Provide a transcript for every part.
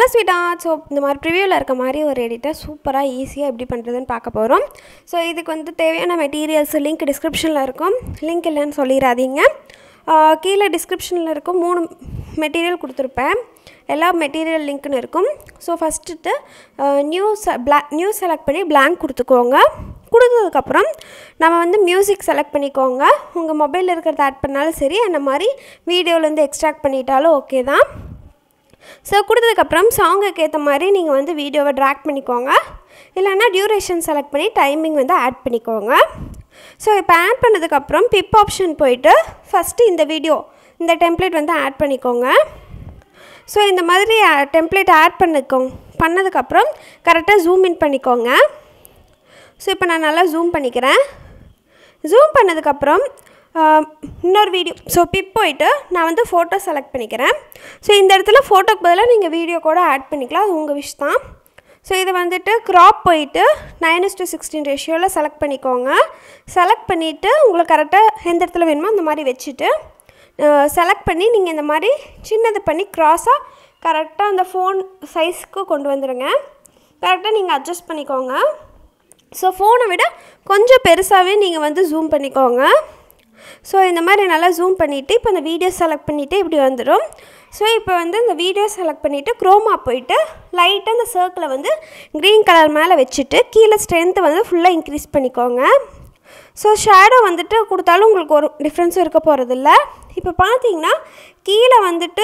hello ஸ்வீட்டா so இந்த மாதிரி ப்ரிவியூவில் இருக்க மாதிரி ஒரு எடிட்டர் சூப்பராக ஈஸியாக எப்படி பண்ணுறதுன்னு பார்க்க போகிறோம் ஸோ இதுக்கு வந்து தேவையான மெட்டீரியல்ஸ் லிங்க் டிஸ்கிரிப்ஷனில் இருக்கும் லிங்க் இல்லைன்னு சொல்லிடாதீங்க ஆஹ் கீழே டிஸ்கிரிப்ஷனில் இருக்கும் மூணு மெட்டீரியல் கொடுத்துருப்பேன் எல்லா மெட்டீரியல் லிங்க்னு இருக்கும் ஸோ ஃபஸ்ட்டு நியூ செ பிளா நியூ செலக்ட் பண்ணி blank கொடுத்துக்கோங்க கொடுத்ததுக்கப்புறம் நம்ம வந்து மியூசிக் செலக்ட் பண்ணிக்கோங்க உங்கள் மொபைலில் இருக்கிறத ஆட் பண்ணாலும் சரி அந்த மாதிரி வீடியோலேருந்து எக்ஸ்ட்ராக்ட் பண்ணிட்டாலும் ஓகே தான் ஸோ கொடுத்ததுக்கப்புறம் சாங்குக்கு ஏற்ற மாதிரி நீங்கள் வந்து வீடியோவை ட்ராக் பண்ணிக்கோங்க இல்லைன்னா டியூரேஷன் செலக்ட் பண்ணி டைமிங் வந்து ஆட் பண்ணிக்கோங்க ஸோ இப்போ ஆட் பண்ணதுக்கப்புறம் பிப் ஆப்ஷன் போயிட்டு ஃபஸ்ட்டு இந்த வீடியோ இந்த டெம்ப்ளேட் வந்து ஆட் பண்ணிக்கோங்க ஸோ இந்த மாதிரி டெம்ப்ளேட் ஆட் பண்ணிக்கோங்க பண்ணதுக்கப்புறம் கரெக்டாக ஜூம் இன் பண்ணிக்கோங்க ஸோ இப்போ நான் நல்லா ஜூம் பண்ணிக்கிறேன் ஜூம் பண்ணதுக்கப்புறம் ஆஹ், இன்னொரு வீடியோ ஸோ பிப் போயிட்டு நான் வந்து ஃபோட்டோ செலக்ட் பண்ணிக்கிறேன் ஸோ இந்த இடத்துல ஃபோட்டோக்கு பதிலாக நீங்கள் வீடியோ கூட ஆட் பண்ணிக்கலாம் அது உங்கள் விஷ் தான் ஸோ இதை வந்துட்டு க்ராப் போயிட்டு நைன் டு சிக்ஸ்டீன் ரேஷியோவில் செலக்ட் பண்ணிக்கோங்க செலக்ட் பண்ணிவிட்டு உங்களுக்கு கரெக்டாக எந்த இடத்துல வேணுமோ அந்த மாதிரி வச்சுட்டு செலக்ட் பண்ணி நீங்கள் இந்த மாதிரி சின்னது பண்ணி க்ராஸாக கரெக்டாக அந்த ஃபோன் சைஸ்க்கு கொண்டு வந்துடுங்க கரெக்டாக நீங்கள் அட்ஜஸ்ட் பண்ணிக்கோங்க ஸோ ஃபோனை விட கொஞ்சம் பெருசாகவே நீங்கள் வந்து ஜூம் பண்ணிக்கோங்க ஸோ இந்த மாதிரி நல்லா ஜூம் பண்ணிவிட்டு இப்போ இந்த வீடியோ செலக்ட் பண்ணிவிட்டு இப்படி வந்துடும் ஸோ இப்போ வந்து இந்த வீடியோ செலக்ட் பண்ணிவிட்டு க்ரோமா போயிட்டு லைட்டாக இந்த சர்க்கிளை வந்து க்ரீன் கலர் மேலே வச்சுட்டு கீழே ஸ்ட்ரென்த்து வந்து ஃபுல்லாக இன்க்ரீஸ் பண்ணிக்கோங்க ஸோ ஷேடோ வந்துட்டு கொடுத்தாலும் உங்களுக்கு ஒரு டிஃப்ரென்ஸும் இருக்க போகிறதில்ல இப்போ பார்த்தீங்கன்னா கீழே வந்துட்டு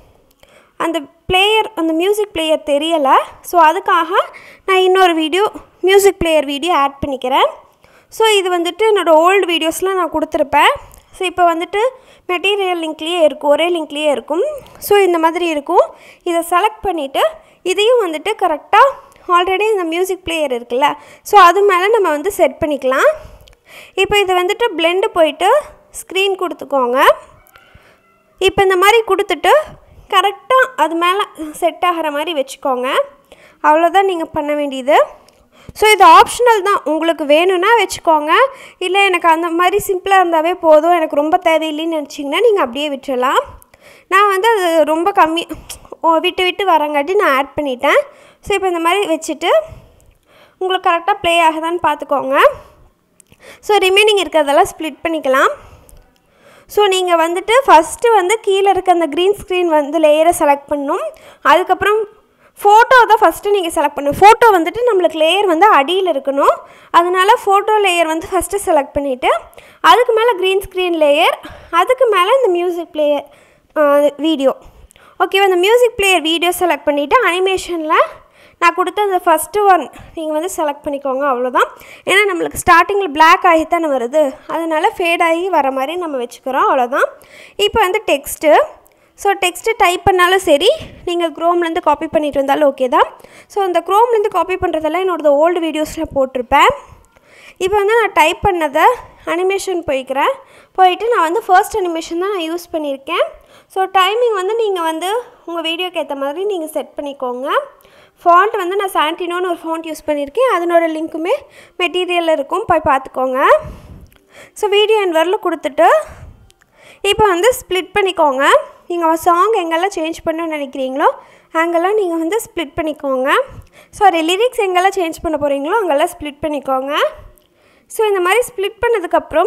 அந்த பிளேயர் அந்த மியூசிக் பிளேயர் தெரியலை ஸோ அதுக்காக நான் இன்னொரு video music player video add பண்ணிக்கிறேன் ஸோ இது வந்துட்டு என்னோடய ஓல்டு வீடியோஸ்லாம் நான் கொடுத்துருப்பேன் ஸோ இப்போ வந்துட்டு மெட்டீரியல் லிங்க்லேயே இருக்கும் ஒரே லிங்க்லேயே இருக்கும் ஸோ இந்த மாதிரி இருக்கும் இதை செலக்ட் பண்ணிவிட்டு இதையும் வந்துட்டு கரெக்டாக ஆல்ரெடி இந்த மியூசிக் பிளேயர் இருக்குல்ல ஸோ அது மேலே நம்ம வந்து செட் பண்ணிக்கலாம் இப்போ இது வந்துட்டு blend போயிட்டு ஸ்க்ரீன் கொடுத்துக்கோங்க இப்போ இந்த மாதிரி கொடுத்துட்டு கரெக்டாக அது மேலே செட் ஆகிற மாதிரி வச்சுக்கோங்க அவ்வளோதான் நீங்கள் பண்ண வேண்டியது ஸோ இது ஆப்ஷனல் தான் உங்களுக்கு வேணும்னா வச்சுக்கோங்க இல்லை எனக்கு அந்த மாதிரி சிம்பிளாக இருந்தாவே போதும் எனக்கு ரொம்ப தேவையில்லைன்னு நினச்சிங்கன்னா நீங்கள் அப்படியே விட்டுறலாம் நான் வந்து அது ரொம்ப கம்மி ஓ, விட்டு விட்டு வரங்காட்டி நான் ஆட் பண்ணிட்டேன் ஸோ இப்போ இந்த மாதிரி வச்சுட்டு உங்களுக்கு கரெக்டாக ப்ளே ஆகுதான்னு பார்த்துக்கோங்க ஸோ ரிமைனிங் இருக்கிறதெல்லாம் ஸ்ப்ளிட் பண்ணிக்கலாம் ஸோ நீங்கள் வந்துட்டு ஃபஸ்ட்டு வந்து கீழே இருக்க அந்த க்ரீன் ஸ்க்ரீன் வந்து லேயரை செலக்ட் பண்ணணும் அதுக்கப்புறம் ஃபோட்டோ தான் ஃபஸ்ட்டு நீங்கள் செலக்ட் பண்ணணும் ஃபோட்டோ வந்துட்டு நம்மளுக்கு லேயர் வந்து அடியில் இருக்கணும் அதனால ஃபோட்டோ லேயர் வந்து ஃபஸ்ட்டு செலக்ட் பண்ணிவிட்டு அதுக்கு மேலே க்ரீன் ஸ்க்ரீன் லேயர் அதுக்கு மேலே இந்த மியூசிக் பிளேயர் வீடியோ ஓகேவா இந்த மியூசிக் பிளேயர் வீடியோ செலக்ட் பண்ணிவிட்டு அனிமேஷனில் நான் கொடுத்த அந்த ஃபஸ்ட்டு ஒன் நீங்கள் வந்து செலக்ட் பண்ணிக்கோங்க அவ்வளோதான் ஏன்னா நம்மளுக்கு ஸ்டார்டிங்கில் பிளாக் ஆகி தானே வருது அதனால ஃபேட் ஆகி வர மாதிரி நம்ம வச்சுக்கிறோம் அவ்வளோதான் இப்போ வந்து டெக்ஸ்ட்டு ஸோ டெக்ஸ்ட்டு டைப் பண்ணாலும் சரி நீங்கள் க்ரோம்லேருந்து காப்பி பண்ணிட்டு இருந்தாலும் ஓகே தான் ஸோ அந்த க்ரோம்லேருந்து காப்பி பண்ணுறதெல்லாம் என்னோடய ஓல்டு வீடியோஸில் போட்டிருப்பேன் இப்போ வந்து நான் டைப் பண்ணதை அனிமேஷன் போய்க்கிறேன் போயிட்டு நான் வந்து ஃபர்ஸ்ட் அனிமேஷன் தான் நான் யூஸ் பண்ணியிருக்கேன் ஸோ டைமிங் வந்து நீங்கள் வந்து உங்கள் வீடியோக்கு ஏற்ற மாதிரி நீங்கள் செட் பண்ணிக்கோங்க ஃபாண்ட் வந்து நான் சாண்டினோன்னு ஒரு ஃபாண்ட் யூஸ் பண்ணியிருக்கேன் அதனோட லிங்க்குமே மெட்டீரியலில் இருக்கும் போய் பார்த்துக்கோங்க ஸோ வீடியோ என் வரல கொடுத்துட்டு இப்போ வந்து ஸ்ப்ளிட் பண்ணிக்கோங்க நீங்கள் சாங் எங்கெல்லாம் சேஞ்ச் பண்ணணும்னு நினைக்கிறீங்களோ அங்கெல்லாம் நீங்கள் வந்து ஸ்ப்ளிட் பண்ணிக்கோங்க சாரி லிரிக்ஸ் எங்கெல்லாம் சேஞ்ச் பண்ண போகிறீங்களோ அங்கெல்லாம் ஸ்ப்ளிட் பண்ணிக்கோங்க ஸோ இந்த மாதிரி ஸ்ப்ளிட் பண்ணதுக்கப்புறம்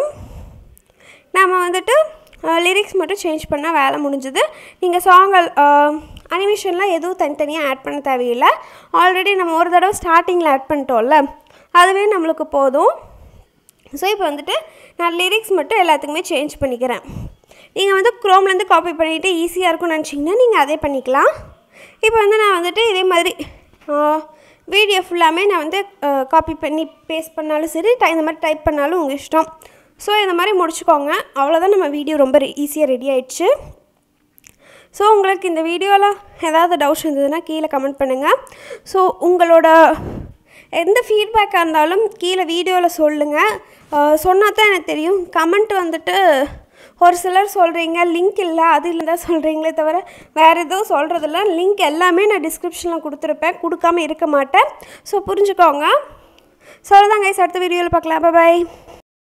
நம்ம வந்துட்டு லிரிக்ஸ் மட்டும் சேஞ்ச் பண்ணால் வேலை முடிஞ்சுது நீங்கள் சாங்கல் அனிமேஷன்லாம் எதுவும் தனித்தனியாக ஆட் பண்ண தேவையில்லை ஆல்ரெடி நம்ம ஒரு தடவை ஸ்டார்டிங்கில் ஆட் பண்ணிட்டோம்ல அதுவே நம்மளுக்கு போதும் ஸோ இப்போ வந்துட்டு நான் லிரிக்ஸ் மட்டும் எல்லாத்துக்குமே சேஞ்ச் பண்ணிக்கிறேன் நீங்கள் வந்து க்ரோம்லேருந்து காப்பி பண்ணிவிட்டு ஈஸியாக இருக்கும்னு நினச்சிங்கன்னா நீங்கள் அதே பண்ணிக்கலாம் இப்போ வந்து நான் வந்துட்டு இதே மாதிரி வீடியோ ஃபுல்லாமே நான் வந்து காப்பி பண்ணி பேஸ்ட் பண்ணாலும் சரி டை இந்த மாதிரி டைப் பண்ணாலும் உங்கள் இஷ்டம் ஸோ இந்த மாதிரி முடிச்சுக்கோங்க அவ்வளோதான் நம்ம வீடியோ ரொம்ப ஈஸியாக ரெடி ஆயிடுச்சு ஸோ உங்களுக்கு இந்த வீடியோவில் ஏதாவது டவுட்ஸ் இருந்ததுன்னா கீழே கமெண்ட் பண்ணுங்கள் ஸோ உங்களோட எந்த ஃபீட்பேக்காக இருந்தாலும் கீழே வீடியோவில் சொல்லுங்கள் சொன்னால் தான் எனக்கு தெரியும் கமெண்ட் வந்துட்டு ஒரு சிலர் சொல்கிறீங்க லிங்க் இல்லை அது இல்லை தான் சொல்கிறீங்களே தவிர வேறு எதுவும் சொல்கிறதில்ல லிங்க் எல்லாமே நான் டிஸ்கிரிப்ஷனில் கொடுத்துருப்பேன் கொடுக்காம இருக்க மாட்டேன் ஸோ புரிஞ்சுக்கோங்க ஸோ தான் கைஸ் அடுத்த வீடியோவில் பார்க்கலாம் பாய்